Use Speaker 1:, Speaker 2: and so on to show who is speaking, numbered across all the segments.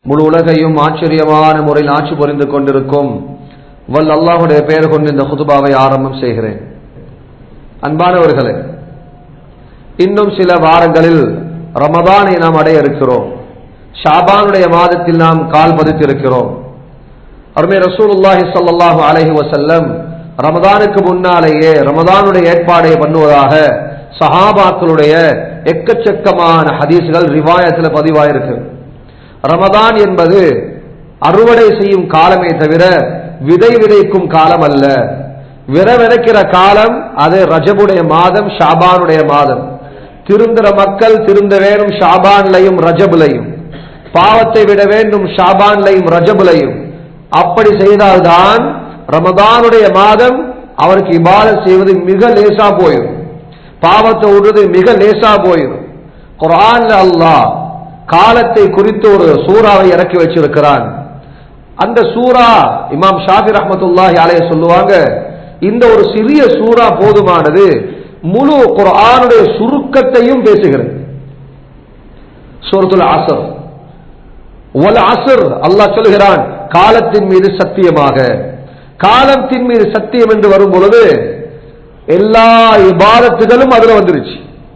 Speaker 1: முழு உலகையும் ஆச்சரியமான முறையில் ஆட்சி புரிந்து கொண்டிருக்கும் வல் அல்லாஹுடைய பெயர் கொண்டு இந்த குதுபாவை ஆரம்பம் செய்கிறேன் அன்பானவர்களே இன்னும் சில வாரங்களில் ரமதானை நாம் அடைய இருக்கிறோம் ஷாபானுடைய மாதத்தில் நாம் கால் பதித்திருக்கிறோம் அருமை ரசூலுல்லாஹி ஸல்லல்லாஹு அலைஹி வஸல்லம் ரமதானுக்கு முன்னாலேயே ரமதானுடைய ஏற்பாடை பண்ணுவதாக சஹாபாக்களுடைய எக்கச்சக்கமான ஹதீஸ்கள் ரிவாயத்தில் பதிவாயிருக்கு ரமதான் என்பது அறுவடை செய்யும் காலமே தவிர விதை விதைக்கும் காலம் அல்ல விர விதைக்கிற காலம் அது ரஜபுடைய மாதம் ஷாபானுடைய மாதம் திருந்துற மக்கள் திருந்த வேணும் ஷாபான்லையும் ரஜபுலையும் பாவத்தை விட வேண்டும் ஷாபான்லையும் ரஜபுலையும் அப்படி செய்தால்தான் ரமதானுடைய மாதம் அவருக்கு இபாதத் செய்வது மிக லேசா போயிடும் பாவத்தை விடுறது மிக லேசா போயிடும் குரான்ல அல்லாஹ் காலத்தை குறித்து ஒரு சூறாவை இறக்கி வச்சிருக்கிறான் அந்த சூரா இமாம் ஷாஃபி ரஹமத்துல்லாஹி அலைய சொல்லுவாங்க இந்த ஒரு சிறிய சூறா போதுமானது முழு குரானுடைய சுருக்கத்தையும் பேசுகிறது சூரத்துல் அசர் ஒல் அசர் அல்லாஹ் சொல்கிறான் காலத்தின் மீது சத்தியமாக காலத்தின் மீது சத்தியம் என்று வரும் பொழுது எல்லா இபாதத்துகளும் அதுல வந்துருச்சு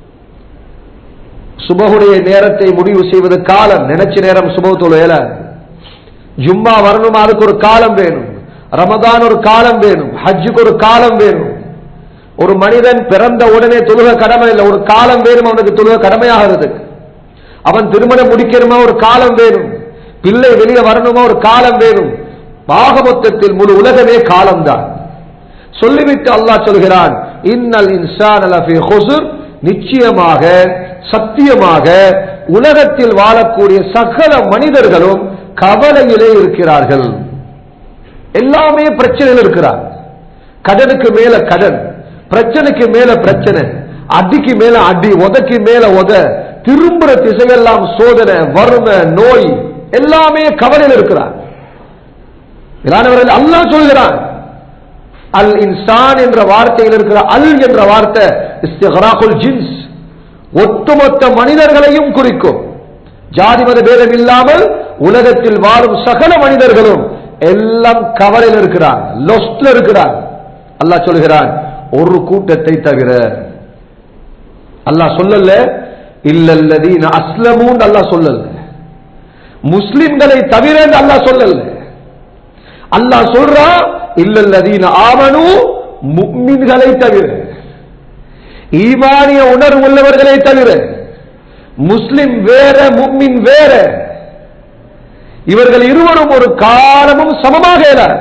Speaker 1: சுபகுடைய நேரத்தை முடிவு செய்வது காலம் நினைச்ச நேரம் சுபத்துள்ள ஜும்மா வரணும் அதுக்கு ஒரு காலம் வேணும் ரமதான் ஒரு காலம் வேணும் ஹஜ்ஜுக்கு ஒரு காலம் வேணும் ஒரு மனிதன் பிறந்த உடனே தொழுக கடமை இல்லை ஒரு காலம் வேணும் அவனுக்கு தொழுக கடமையாகிறதுக்கு அவன் திருமணம் முடிக்கணுமா ஒரு காலம் வேணும் பிள்ளை வெளியே வரணுமா ஒரு காலம் வேணும் பாகமொத்தத்தில் முழு உலகமே காலம்தான் சொல்லிவிட்டு அல்லாஹ் சொல்கிறான் இன்னல் இன்சான் நிச்சயமாக சத்தியமாக உலகத்தில் வாழக்கூடிய சகல மனிதர்களும் கவலையிலே இருக்கிறார்கள் எல்லாமே பிரச்சனையில் இருக்கிறார் கடனுக்கு மேல கடன் பிரச்சனைக்கு மேல பிரச்சனை அடிக்கு மேல அடி உதக்கு மேல உத திரும்புற திசையெல்லாம் சோதனை வறுமை நோய் எல்லாமே கவலையில் இருக்கிறார் அல்லாஹ் சொல்கிறான் அல் இன்சான் என்ற வார்த்தையில் இருக்கிற அல் என்ற வார்த்தை இஸ்திகராகுல் ஜின்ஸ் ஒட்டுமொத்த மனிதர்களையும் குறிக்கும் ஜாதி மத பேதம் இல்லாமல் உலகத்தில் வாழும் சகல மனிதர்களும் எல்லாம் கவலையில் இருக்கிறார் லொஸ்ட்ல இருக்கிறார் அல்லாஹ் சொல்கிறான் ஒரு கூட்டத்தை தவிர அல்லாஹ் சொல்லல இல்லல்லதீன அஸ்லமும் அல்லாஹ் சொல்லல முஸ்லிம்களை தவிர அல்லாஹ் சொல்லல அல்லாஹ் சொல்றா இல்லல்லதீன ஆமனு முக்மின்களை தவிர ஈமானிய உணர்வு உள்ளவர்களை தவிர முஸ்லிம் வேற முக்மின் வேற இவர்கள் இருவரும் ஒரு காலமும் சமமாக இயலாது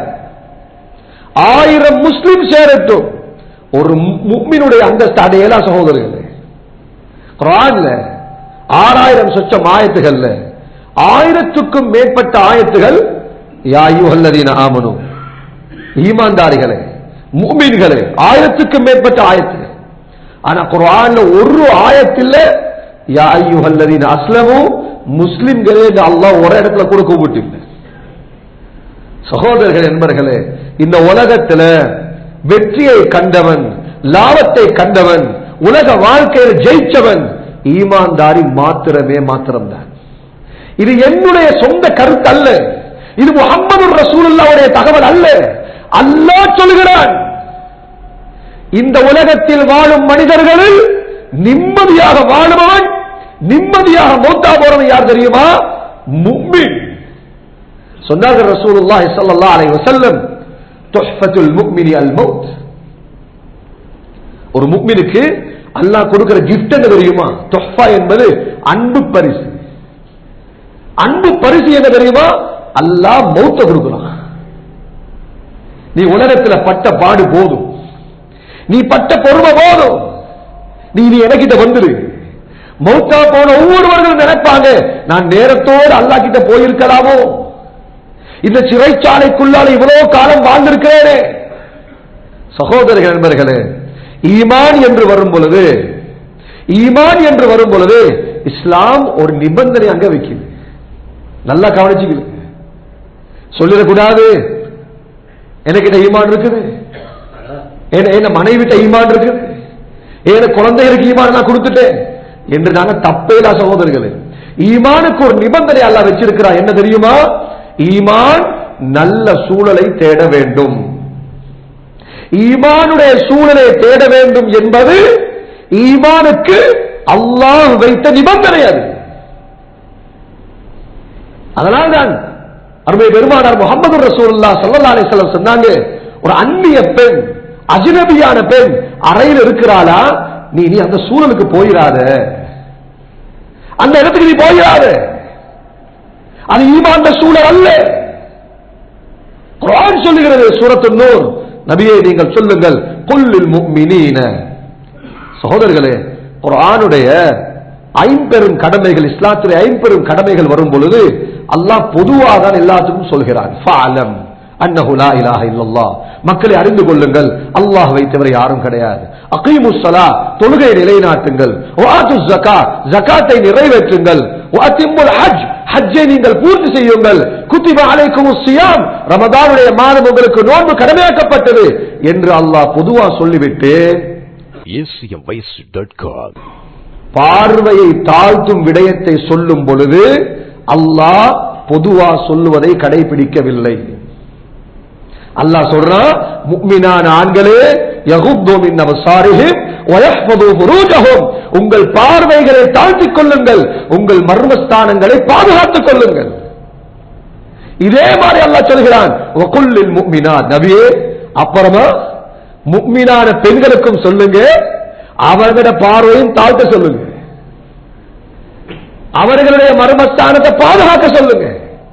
Speaker 1: ஆயிரம் முஸ்லிம் சேரட்டும் ஒரு முக்மினுடைய அந்தஸ்து அடையலா சகோதரர்களே குரான்ல ஆறாயிரம் சொச்சம் ஆயத்துகள்ல ஆயிரத்துக்கும் மேற்பட்ட ஆயத்துகள் யாயுஹல்லதீன ஆமனு ஈமான்தாரிகளே மூமீன்களே ஆயிரத்துக்கும் மேற்பட்ட ஆயத்துகள் ஆனா குரான்ல ஒரு ஆயத்தில் யாயுஹல்லதீன அஸ்லமு முஸ்லிம்களே அல்லாஹ் ஒரு இடத்துல கூட கூப்பிட்டு சகோதரர்கள் என்பர்களே இந்த உலகத்துல வெற்றியை கண்டவன் லாபத்தை கண்டவன் உலக வாழ்க்கையில் ஜெயிச்சவன் ஈமான்தாரி மாத்திரமே மாத்திரம்தான் இது என்னுடைய சொந்த கருத்து அல்ல இது முகமது ரசூலுல்லாவுடைய தகவல் அல்ல அல்லாஹ் சொல்கிறான் இந்த உலகத்தில் வாழும் மனிதர்களில் நிம்மதியாக வாழுபவன் நிம்மதியாக மௌத்தா போறவன் யார் தெரியுமா முக்மின் சொன்னார்கள் ரசூலுல்லாஹி ஸல்லல்லாஹு அலைஹி வஸல்லம் துஹ்ஃபத்துல் முக்மினி அல் மௌத் ஒரு முக்மினுக்கு அல்லாஹ் கொடுக்கிற கிஃப்ட் என்ன தெரியுமா தொஃபா என்பது அன்பு பரிசு அன்பு பரிசு என்ன தெரியுமா அல்லாஹ் மௌத்த கொடுக்கிறான் நீ உலகத்துல பட்ட பாடு போதும் நீ பட்ட பொறுமை போதும் நீ நீ எனக்கிட்ட வந்துரு மௌத்தா போன ஒவ்வொருவர்களும் நினைப்பாங்க நான் நேரத்தோடு அல்லா கிட்ட போயிருக்கலாமோ இந்த சிறைச்சாலைக்குள்ளால இவ்வளவு காலம் வாழ்ந்திருக்கிறேனே சகோதரர்கள் நண்பர்களே ஈமான் என்று வரும் பொழுது ஈமான் என்று வரும் பொழுது இஸ்லாம் ஒரு நிபந்தனை அங்க வைக்குது நல்லா கவனிச்சுக்குது சொல்லிடக்கூடாது எனக்கிட்ட ஈமான் இருக்குது என்ன என்ன மனைவிட்ட ஈமான் இருக்குது ஏன குழந்தைகளுக்கு ஈமான் நான் கொடுத்துட்டேன் என்று நாங்க தப்பே இல்ல சகோதரர்களே ஈமானுக்கு ஒரு நிபந்தனை அல்லாஹ் வச்சிருக்கிறான் என்ன தெரியுமா ஈமான் நல்ல சூழலை தேட வேண்டும் ஈமானுடைய சூழலை தேட வேண்டும் என்பது ஈமானுக்கு அல்லாஹ் வைத்த நிபந்தனை அது அதனால்தான் அருமை பெருமானார் முகமது ரசூல்லா சல்லா அலிஸ்லாம் சொன்னாங்க ஒரு அந்நிய பெண் அஜினபியான பெண் அறையில் இருக்கிறாளா நீ நீ அந்த சூழலுக்கு போயிடாத அந்த இடத்துக்கு நீ போயிடாத அது ஈமான் சூழல் அல்ல குர்ஆன் சொல்லுகிறது சூரத்து நூர் நபியை நீங்கள் சொல்லுங்கள் குல்லில் முஃமினீன சகோதரர்களே குர்ஆனுடைய ஐம்பெரும் கடமைகள் இஸ்லாத்துடைய ஐம்பெரும் கடமைகள் வரும் பொழுது அல்லாஹ் பொதுவாக தான் எல்லாத்துக்கும் சொல்கிறான் ஃபஅலம் அன்னஹு லா இலாஹ இல்லல்லாஹ் மக்களை அறிந்து கொள்ளுங்கள் அல்லாஹ்வை தவிர யாரும் கிடையாது அகீமுஸ் ஸலா தொழுகை நிலைநாட்டுங்கள் வஆத்து ஸகாத் ஜகாத்தை நிறைவேற்றுங்கள் வஅத்திமுல் ஹஜ் ஹஜ்ஜை நீங்கள் பூர்த்தி செய்யுங்கள் குத்திப அலைக்குமுஸ் ஸியாம் ரமதானுடைய மாதம் உங்களுக்கு நோன்பு கடமையாக்கப்பட்டது என்று அல்லாஹ் பொதுவா சொல்லிவிட்டு
Speaker 2: acmvoice.com.
Speaker 1: பார்வையை தாழ்த்தும் விடயத்தை சொல்லும் பொழுது அல்லாஹ் பொதுவா சொல்லுவதை கடைபிடிக்கவில்லை அல்லாஹ் சொல்றான் முக்மினான ஆண்களே யகுத்து மின் அபசாரிஹிம் வயஹ்ஃபது ஃபுரூஜஹும் உங்கள் பார்வைகளை தாழ்த்திக் கொள்ளுங்கள் உங்கள் மர்மஸ்தானங்களை பாதுகாத்துக் கொள்ளுங்கள் இதே மாதிரி அல்லாஹ் சொல்கிறான் வகுல்லில் முக்மினாத் நபியே அப்புறமா முக்மினான பெண்களுக்கும் சொல்லுங்க அவர்களோட பார்வையும் தாழ்த்த சொல்லுங்க அவர்களுடைய மர்மஸ்தானத்தை பாதுகாக்க சொல்லுங்க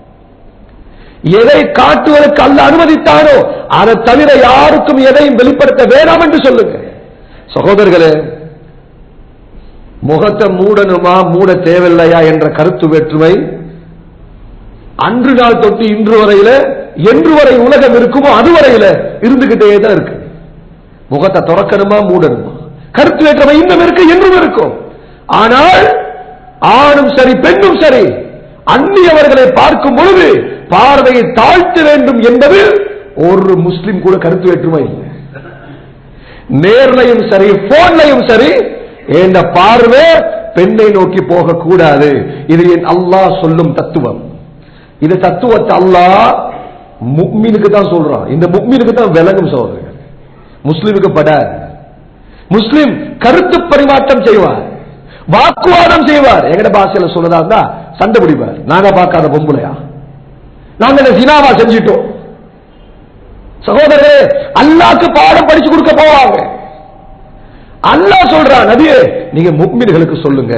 Speaker 1: எதை காட்டுவதற்கு அல்ல அனுமதித்தானோ அதை தவிர யாருக்கும் எதையும் வெளிப்படுத்த வேண்டாம் என்று சொல்லுங்க சகோதரர்களே முகத்தை மூடணுமா மூட தேவையில்லையா என்ற கருத்து வேற்றுமை அன்று நாள் தொட்டு இன்று வரையில என்று வரை உலகம் இருக்குமோ அதுவரையில இருந்துகிட்டே தான் இருக்கு முகத்தை துறக்கணுமா மூடணுமா கருத்து வேற்றுமை இன்னும் இருக்கு என்றும் இருக்கும் ஆனால் ஆணும் சரி பெண்ணும் சரி அந்நியவர்களை பார்க்கும் பொழுது பார்வையை தாழ்த்த வேண்டும் என்பது ஒரு முஸ்லிம் கூட கருத்து வேற்றுமை இல்லை நேர்லையும் சரி போன்லையும் சரி இந்த பார்வை பெண்ணை நோக்கி போக கூடாது இது என் அல்லாஹ் சொல்லும் தத்துவம் இது தத்துவத்தை அல்லாஹ் முக்மீனுக்கு தான் சொல்றான் இந்த முக்மீனுக்கு தான் விளங்கும் சோதரர்கள் முஸ்லிமுக்கு படாது முஸ்லிம் கருத்து பரிமாற்றம் செய்வார் வாக்குவாதம் செய்வார் எங்கட பாஷையில சொல்லதா இருந்தா சண்டை பிடிப்பார் நாங்க பார்க்காத பொம்பளையா நாங்க இந்த சினாவா செஞ்சிட்டோம் சகோதரரே அல்லாக்கு பாடம் படிச்சு கொடுக்க போவாங்க அல்லாஹ் சொல்றான் நபியே நீங்க முக்மின்களுக்கு சொல்லுங்க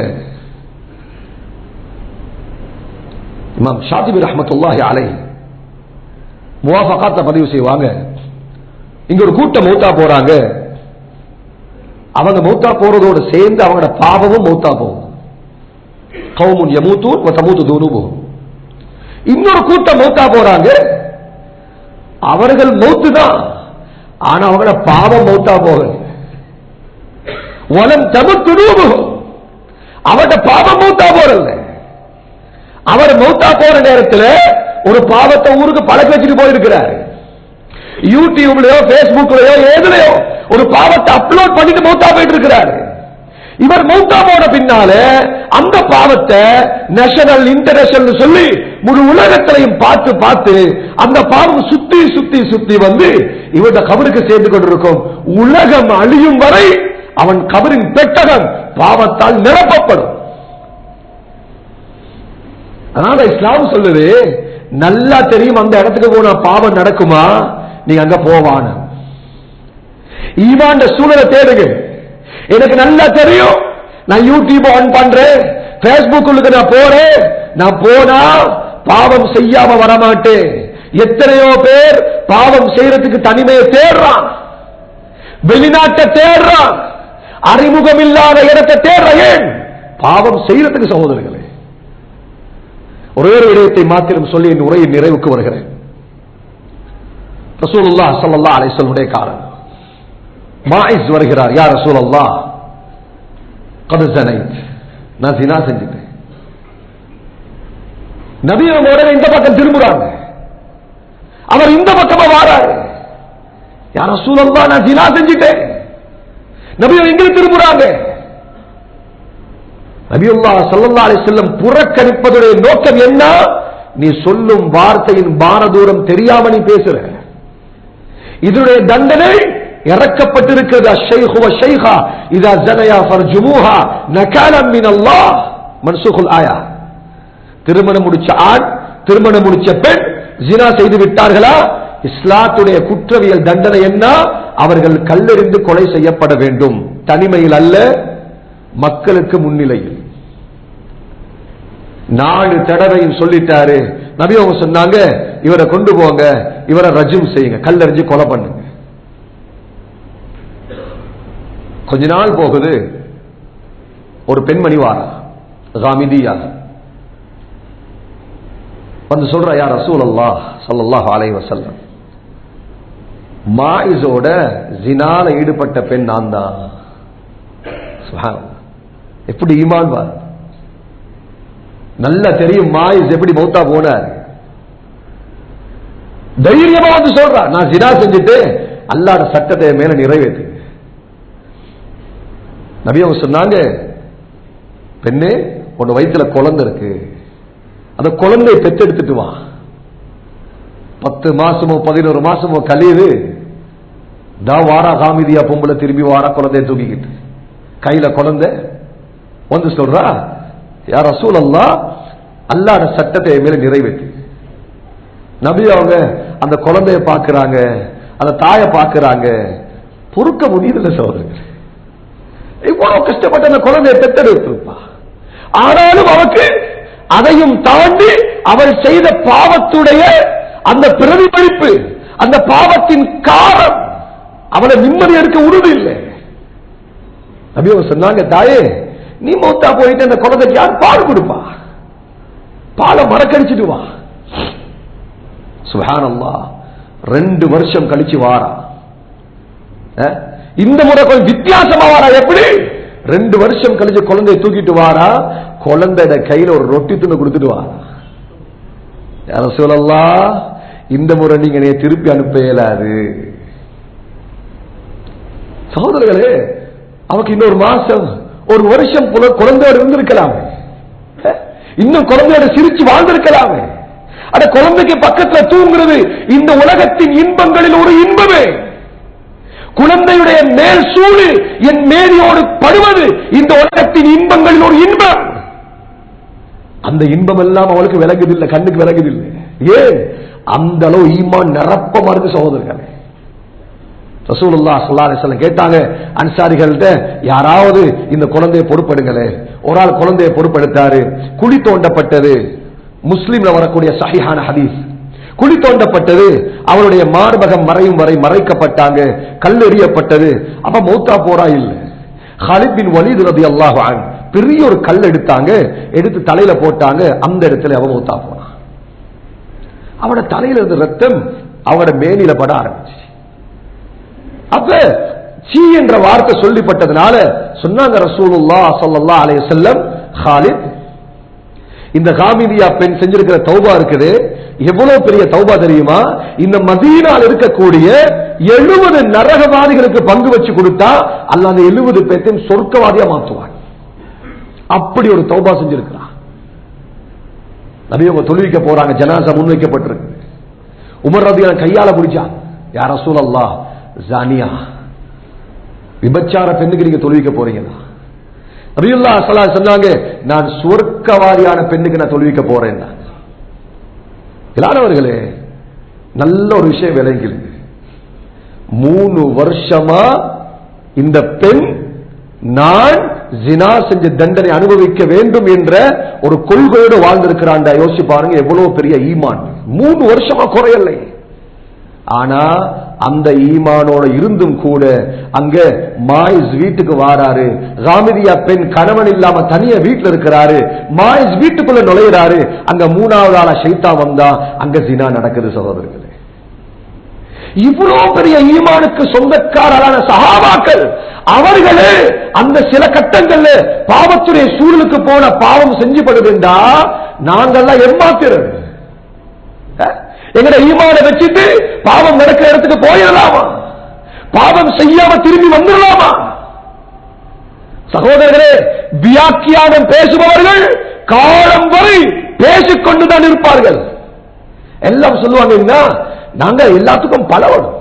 Speaker 1: இமாம் ஷாதிபி ரஹமத்துல்லாஹி அலை முவாஃபகாத்த பதிவு செய்வாங்க இங்க ஒரு கூட்டம் மௌத்தா போறாங்க அவங்க மௌத்தா போறதோட சேர்ந்து அவங்களோட பாவமும் மௌத்தா போகும் கவுமுன் யமூத்தூன் வ தமூத்து தூனுபுகும் இன்னொரு கூட்டம் மௌத்தா போறாங்க அவர்கள் மௌத்து தான் ஆனா அவங்களோட பாவம் மௌத்தா போகல வலம் தமுத்து தூனுபுகும் அவரோட பாவம் மௌத்தா போறல அவர் மௌத்தா போற நேரத்தில் ஒரு பாவத்தை ஊருக்கு பழக்க வச்சுட்டு போயிருக்கிறார் யூடியூப்லயோ பேஸ்புக்லயோ எதுலயோ ஒரு பாவத்தை அப்லோட் பண்ணிட்டு மௌத்தா போயிட்டு இருக்கிறாரு இவர் மௌத்தா போன பின்னால அந்த பாவத்தை நேஷனல் இன்டர்நேஷனல் சொல்லி முழு உலகத்திலையும் பார்த்து பார்த்து அந்த பாவம் சுத்தி சுத்தி சுத்தி வந்து இவருடைய கபருக்கு சேர்ந்து கொண்டிருக்கும் உலகம் அழியும் வரை அவன் கபரின் பெட்டகம் பாவத்தால் நிரப்பப்படும் அதனால இஸ்லாம் சொல்லுது நல்லா தெரியும் அந்த இடத்துக்கு போனா பாவம் நடக்குமா நீ அங்க போவான ஈமான் சூழலை தேடுங்க எனக்கு நல்லா தெரியும் நான் யூடியூப் ஆன் பண்றேன் பேஸ்புக்கு நான் போறேன் நான் போனா பாவம் செய்யாம வரமாட்டேன் எத்தனையோ பேர் பாவம் செய்யறதுக்கு தனிமையை தேடுறான் வெளிநாட்டை தேடுறான் அறிமுகம் இல்லாத இடத்தை தேடுற ஏன் பாவம் செய்யறதுக்கு சகோதரர்களே ஒரே ஒரு விடயத்தை மாத்திரம் சொல்லி என் உரையின் நிறைவுக்கு வருகிறேன் ரசூலுல்லா சல்லா அலிஸ்வனுடைய காரன் மாயிஸ் வருகிறார் யார் ரசூலல்லா கதுசனை நான் சினா செஞ்சுட்டேன் நபி அவங்க உடனே இந்த பக்கம் திரும்புறாங்க அவர் இந்த பக்கமா வாராரு யார் ரசூலல்லா நான் சினா செஞ்சுட்டேன் நபி அவங்க எங்க திரும்புறாங்க நபியுல்லா ஸல்லல்லாஹு அலைஹி வஸல்லம் புறக்கணிப்பதுடைய நோக்கம் என்ன நீ சொல்லும் வார்த்தையின் பாரதூரம் தெரியாம நீ பேசுற இதனுடைய தண்டனை இறக்கப்பட்டிருக்கிறது அஷைஹு வஷைஹா இதா ஜனயா ஃபர்ஜுமுஹா நகாலம் மின் அல்லாஹ் மன்சூகுல் ஆயா திருமணம் முடிச்ச ஆண் திருமணம் முடிச்ச பெண் ஜினா செய்து விட்டார்களா இஸ்லாத்துடைய குற்றவியல் தண்டனை என்ன அவர்கள் கல்லெறிந்து கொலை செய்யப்பட வேண்டும் தனிமையில் அல்ல மக்களுக்கு முன்னிலையில் நாலு தடவையும் சொல்லிட்டாரு நபி அவங்க சொன்னாங்க இவரை கொண்டு போங்க இவரை ரஜும் செய்யுங்க கல்லெறிஞ்சு கொலை பண்ணுங்க கொஞ்ச நாள் போகுது ஒரு பெண்மணி வாரா ராமிதியா வந்து சொல்ற யார் ரசூல் அல்லாஹ் சல்லாஹ் அலை வசல்லம் மாயிஸோட ஜினால ஈடுபட்ட பெண் நான் தான் சுப்ஹானல்லாஹ். எப்படி ஈமான் பார் நல்லா தெரியும் மாயிஸ் எப்படி மௌத்தா போனார் தைரியமா வந்து சொல்றா நான் ஜினா செஞ்சுட்டு அல்லாட சட்டத்தை என் மேல நிறைவேற்று நபி அவங்க சொன்னாங்க பெண்ணே உன் வயித்துல குழந்தை இருக்கு அந்த குழந்தையை பெத்தெடுத்துட்டு வா பத்து மாசமோ பதினோரு மாசமோ கழியுது தா வாரா காமிதியா பொம்பளை திரும்பி வாரா குழந்தைய தூக்கிக்கிட்டு கையில குழந்தை வந்து சொல்றா யார் ரசூல் அல்லா அல்லாட சட்டத்தை என் மேல நிறைவேற்று நபி அவங்க அந்த குழந்தைய பார்க்கறாங்க அந்த தாயை பார்க்கறாங்க பொறுக்க முடியல சோதரர்கள் இவ்வளவு கஷ்டப்பட்டு அந்த குழந்தையை பெற்றெடுத்திருப்பா ஆனாலும் அவருக்கு அதையும் தாண்டி அவள் செய்த பாவத்துடைய அந்த பிரதிபலிப்பு அந்த பாவத்தின் காரம் அவளை நிம்மதி இருக்க உறுதி இல்லை நபி அவங்க சொன்னாங்க தாயே நீ மூத்தா போயிட்டு அந்த குழந்தைக்கு யார் பால் கொடுப்பா பாலை மறக்கடிச்சிட்டு வா சுஹானல்லா ரெண்டு வருஷம் கழிச்சு வாரா அஹ், இந்த முறை கொஞ்சம் வித்தியாசமா வாரா எப்படி ரெண்டு வருஷம் கழிச்சு குழந்தைய தூக்கிட்டு வாரா குழந்தைட கையில ஒரு ரொட்டி துண்டு கொடுத்துட்டு வாரா யார சொல்லலாம் இந்த முறை நீங்க என்னைய திருப்பி அனுப்ப இயலாது சகோதரர்களே அவக்கு இன்னொரு மாசம் ஒரு வருஷம் புல- குழந்தையோட இருந்திருக்கலாமே அஹ், இன்னும் குழந்தையோட சிரிச்சு வாழ்ந்திருக்கலாமே அட குழந்தைக்கு பக்கத்துல தூங்குறது இந்த உலகத்தின் இன்பங்களில் ஒரு இன்பமே குழந்தையுடைய மேல் சூடு என் மேனியோடு படுவது இந்த உலகத்தின் இன்பங்களில் ஒரு இன்பம் அந்த இன்பம் எல்லாம் அவளுக்கு விலகுதில்லை கண்ணுக்கு விலகுதில்லை ஏன் அந்த அளவு ஈமான் நிரப்பமா இருக்கு சகோதரர்களே ரசூலுல்லா ஸல்லல்லாஹு அலைஹி வஸல்லம் கேட்டாங்க அன்சாரிகள்ட்ட யாராவது இந்த குழந்தையை பொறுப்படுங்களே ஒரு ஆள் குழந்தையை பொறுப்படுத்தாரு குழி தோண்டப்பட்டது முஸ்லிம்ல வரக்கூடிய சஹிஹான ஹதீஸ் குழி தோண்டப்பட்டது அவருடைய மார்பகம் மறையும் வரை மறைக்கப்பட்டாங்க கல் எறியப்பட்டது அப்ப மௌத்தா போரா இல்ல ஹாலித் பின் வலீத் ரலியல்லாஹு அன்ஹு பெரிய ஒரு கல் எடுத்தாங்க எடுத்து தலையில போட்டாங்க அந்த இடத்துல அவ மௌத்தா போனான் அவனோட தலையில இருந்த ரத்தம் அவனோட மேனில பட ஆரம்பிச்சு அப்ப சீ என்ற வார்த்தை சொல்லிப்பட்டதுனால சொன்னாங்க ரசூலுல்லா ஸல்லல்லாஹு அலைஹி வஸல்லம் ஹாலித் இந்த காமிதியா பெண் செஞ்சிருக்கிற தௌபா இருக்குது எவ்வளவு பெரிய தௌபா தெரியுமா இந்த மதீனால் இருக்கக்கூடிய எழுபது நரகவாதிகளுக்கு பங்கு வச்சு கொடுத்தா அல்ல அந்த எழுபது பேர்த்தையும் சொர்க்கவாதியா மாற்றுவான் அப்படி ஒரு தௌபா செஞ்சிருக்கிறான் நபி அவங்க தொழுவிக்க போறாங்க ஜனாசா முன்வைக்கப்பட்டிருக்கு உமர் ரபியான கையால பிடிச்சான் யார சூழல்லா ஜானியா விபச்சார பெண்ணுக்கு நீங்க தொழுவிக்க போறீங்களா நபியுல்லா சலா சொன்னாங்க நான் சுவர்க்கவாதியான பெண்ணுக்கு நான் தொழுவிக்க போறேன் இல்லாதவர்களே நல்ல ஒரு விஷயம் விளங்கிடுங்க மூணு வருஷமா இந்த பெண் நான் ஜினா செஞ்ச தண்டனை அனுபவிக்க வேண்டும் என்ற ஒரு கொள்கையோடு வாழ்ந்திருக்கிறான்டா யோசிச்சு பாருங்க எவ்வளவு பெரிய ஈமான் மூணு வருஷமா குறையலை ஆனா அந்த ஈமானோட இருந்தும் கூட அங்க மாயிஸ் வீட்டுக்கு வாராரு ராமிதியா பெண் கணவன் இல்லாம தனியா வீட்டுல இருக்கிறாரு மாயிஸ் வீட்டுக்குள்ள நுழையிறாரு அங்க மூணாவது ஆளா ஷைத்தா வந்தா அங்க ஜினா நடக்குது சகோதரர்களே இவ்வளவு பெரிய ஈமானுக்கு சொந்தக்காரரான சகாபாக்கள் அவர்களே அந்த சில கட்டங்கள்ல பாவத்துடைய சூழலுக்கு போன பாவம் செஞ்சு படுதுண்டா நாங்கெல்லாம் எம்மாத்திரர் எங்கட ஈமான வச்சுட்டு பாவம் நடக்கிற இடத்துக்கு போயிடலாமா பாவம் செய்யாம திரும்பி வந்துடலாமா சகோதரர்களே வியாக்கியானம் பேசுபவர்கள் காலம் வரை பேசிக்கொண்டுதான் இருப்பார்கள் எல்லாம் சொல்லுவாங்க என்ன நாங்க எல்லாத்துக்கும் பலவடும்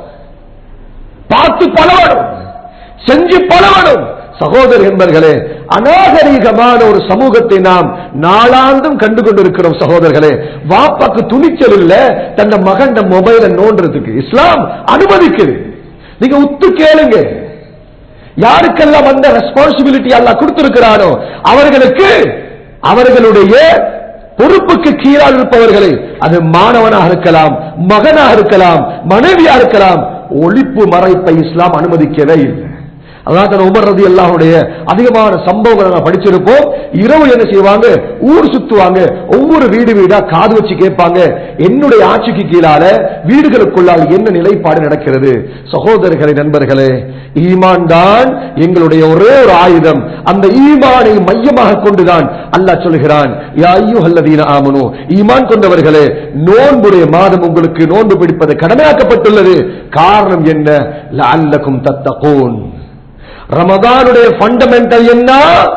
Speaker 1: பார்த்து பலவடும் செஞ்சு பலவடும் சகோதர என்பர்களே அநாகரீகமான ஒரு சமூகத்தை நாம் நாளாந்தும் கண்டு கொண்டிருக்கிறோம் சகோதரர்களே வாப்பாக்கு துணிச்சல் இல்ல தன் மகன் மொபைலை நோண்டுறதுக்கு இஸ்லாம் அனுமதிக்குது நீங்க உத்து கேளுங்க யாருக்கெல்லாம் அந்த ரெஸ்பான்சிபிலிட்டி எல்லாம் கொடுத்திருக்கிறாரோ அவர்களுக்கு அவர்களுடைய பொறுப்புக்கு கீழால் இருப்பவர்களை அது மாணவனாக இருக்கலாம் மகனாக இருக்கலாம் மனைவியா இருக்கலாம் ஒழிப்பு மறைப்பை இஸ்லாம் அனுமதிக்கவே இல்லை அதான் உமர் ரதி அல்லாஹுடைய அதிகமான சம்பவங்களை நான் படிச்சிருப்போம் இரவு என்ன செய்வாங்க ஊர் சுத்துவாங்க ஒவ்வொரு வீடு வீடா காது வச்சு கேட்பாங்க என்னுடைய ஆட்சிக்கு கீழால வீடுகளுக்குள்ளால் என்ன நிலைப்பாடு நடக்கிறது சகோதரர்களே நண்பர்களே ஈமான் தான் எங்களுடைய ஒரே ஒரு ஆயுதம் அந்த ஈமானை மையமாக கொண்டுதான் அல்லாஹ் சொல்கிறான் யா அய்யுஹல்லதீன ஆமனு ஈமான் கொண்டவர்களே நோன்புடைய மாதம் உங்களுக்கு நோன்பு பிடிப்பது கடமையாக்கப்பட்டுள்ளது காரணம் என்ன லஅல்லக்கும் தத்தகூன் ரமதானுடைய ஃபண்டமெண்டல் என்ன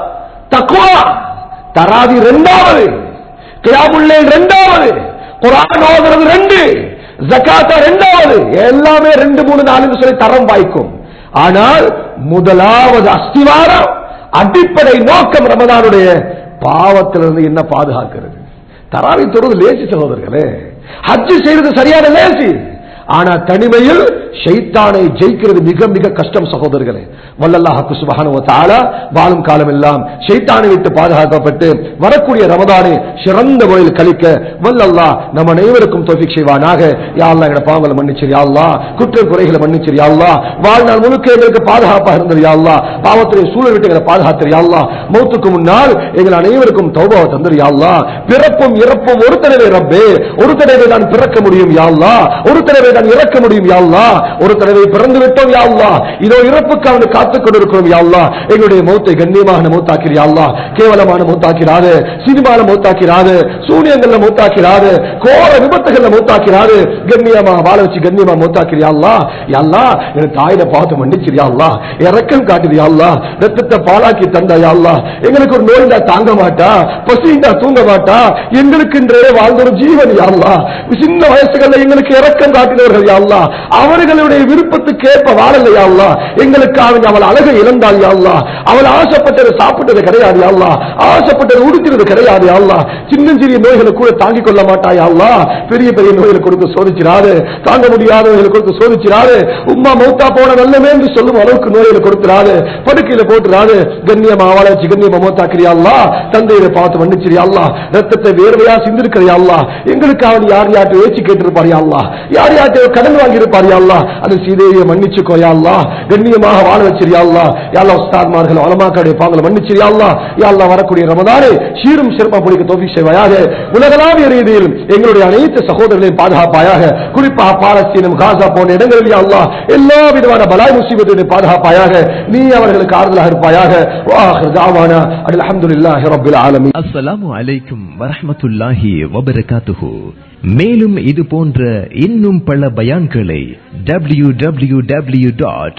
Speaker 1: தக்குவா தராதி ரெண்டாவது கியாமுல்லை ரெண்டாவது குரான் ஓதுறது ரெண்டு ஜகாத்தா ரெண்டாவது எல்லாமே ரெண்டு மூணு நாலு சொல்லி தரம் வாய்க்கும் ஆனால் முதலாவது அஸ்திவாரம் அடிப்படை நோக்கம் ரமதானுடைய பாவத்திலிருந்து என்ன பாதுகாக்கிறது தராவி தொழுது லேசி சகோதரர்களே ஹஜ்ஜு செய்யறது சரியான லேசி ஆனா தனிமையில் ஷைத்தானை ஜெயிக்கிறது மிக மிக கஷ்டம் சகோதரர்களே வல்லல்லாஹு சுபஹானஹு வ தஆலா வாழும் காலம் எல்லாம் ஷைத்தானை விட்டு பாதுகாக்கப்பட்டு வரக்கூடிய ரமதானை சிறந்த முறையில் கழிக்க வல்லல்லாஹ் நம் அனைவருக்கும் தௌஃபீக் செய்வானாக யா அல்லாஹ் எங்க பாவங்களை மன்னிச்சிரு யா அல்லாஹ் குற்ற குறைகளை மன்னிச்சிரு யா அல்லாஹ் வாழ்நாள் முழுக்க எங்களுக்கு பாதுகாப்பாக இருந்தது யா அல்லாஹ் பாவத்துடைய சூழல் விட்டு எங்களை பாதுகாத்திரு யா அல்லாஹ் மௌத்துக்கு முன்னால் எங்கள் அனைவருக்கும் தௌபாவை தந்திரு யா அல்லாஹ் பிறப்பும் இறப்பும் ஒரு தடவை ரப்பே ஒரு தடவை தான் பிறக்க முடியும் யா அல்லாஹ் ஒரு தடவை தான் இறக்க முடியும் யா அல்லாஹ் ஒரு தடவை பிறந்து விட்டோம் யா அல்லாஹ் இதோ இறப்புக்கு அவனை காத்துக் கொண்டிருக்கிறோம் யா அல்லாஹ் எங்களுடைய மௌத்தை கண்ணியமான மௌத்தாக்கிறி யா அல்லாஹ் கேவலமான மௌத்தாக்கிறாது சினிமால மௌத்தாக்கிறாது சூனியங்கள்ல மௌத்தாக்கிறாது கோர விபத்துகள்ல மௌத்தாக்கிறாது கண்ணியமா வாழ வச்சு கண்ணியமா மௌத்தாக்கிறி யா அல்லாஹ் யா அல்லாஹ் என் தாயிட பார்த்து மன்னிச்சிரு யா அல்லாஹ் இறக்கம் காட்டுது யா அல்லாஹ் ரத்தத்தை பாலாக்கி தந்தா யா அல்லாஹ் எங்களுக்கு ஒரு நோய்டா தாங்க மாட்டா பசிண்டா தூங்க மாட்டா எங்களுக்கென்றே வாழ்ந்த ஒரு ஜீவன் யா அல்லாஹ் சின்ன வயசுகள்ல எங்களுக்கு இறக்கம் காட்டினவர்கள் யா அல்லாஹ் அவர்களுடைய விருப்பத்துக்கு ஏற்ப வாழலையா அல்லா எங்களுக்காக அவள் அழகை இழந்தாள் யா அல்லாஹ் அவள் ஆசைப்பட்டது சாப்பிட்டது கிடையாது யா அல்லாஹ் ஆசைப்பட்டது உடுக்கிறது கிடையாது யா அல்லாஹ் சின்ன சிறிய நோய்களை கூட தாங்கிக் கொள்ள மாட்டாயா அல்லாஹ் பெரிய பெரிய நோய்களை கொடுத்து சோதிச்சிராது தாங்க முடியாதவர்களை கொடுத்து சோதிச்சிராது உம்மா மௌத்தா போன நல்லமே என்று சொல்லும் அளவுக்கு நோய்களை கொடுத்துறாது படுக்கையில போட்டுறாது கண்ணியமா அவளை வச்சு கண்ணியமா மௌத்தாக்கிறியா அல்லா தந்தையை பார்த்து மன்னிச்சிரியா அல்லா ரத்தத்தை வேர்வையா சிந்திருக்கிறியா அல்லா எங்களுக்காக நீ யார் யார்ட்ட ஏச்சு கேட்டிருப்பாரியா அல்லா யார் யார்ட்ட கடன் வாங்கி இருப்பாரியா அல்லா அது சீதையை மன்னிச்சுக்கோ யா அல்லா கண்ணியமாக வாழ வச்சிரியா அல்லா யாழ்லா உஸ்தாத்மார்கள் அலமாக்களுடைய பாங்களை மன்னிச்சிரியா அல்லா யாழ்லா வரக்கூடிய ரமதானே சீரும் சிறப்பா பிடிக்க தோல்வி செய்வாயாக உலகளாவிய ரீதியில் எங்களுடைய அனைத்து சகோதரர்களையும் பாதுகாப்பாயாக குறிப்பாக பாலஸ்தீனம் காசா போன்ற இடங்களில் யா அல்லாஹ் எல்லா விதமான பலாய் முசீபத்துடைய பாதுகாப்பாயாக நீ அவர்களுக்கு ஆறுதலாக இருப்பாயாக வாஹிர் தாவானா அல்ஹம்துலில்லாஹி ரப்பில் ஆலமீன்
Speaker 2: அஸ்ஸலாமு அலைக்கும் வரஹ்மத்துல்லாஹி வபரகாத்துஹு மேலும் இது போன்ற இன்னும் பல பயான்களை W W W dot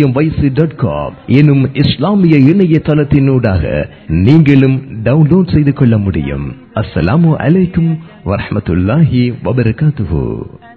Speaker 2: dot com எனும் இஸ்லாமிய இணையதளத்தினூடாக நீங்களும் டவுன்லோட் செய்து கொள்ள முடியும் அஸ்ஸலாமு அலைக்கும் வரஹ்மத்துல்லாஹி வபரகாத்துஹு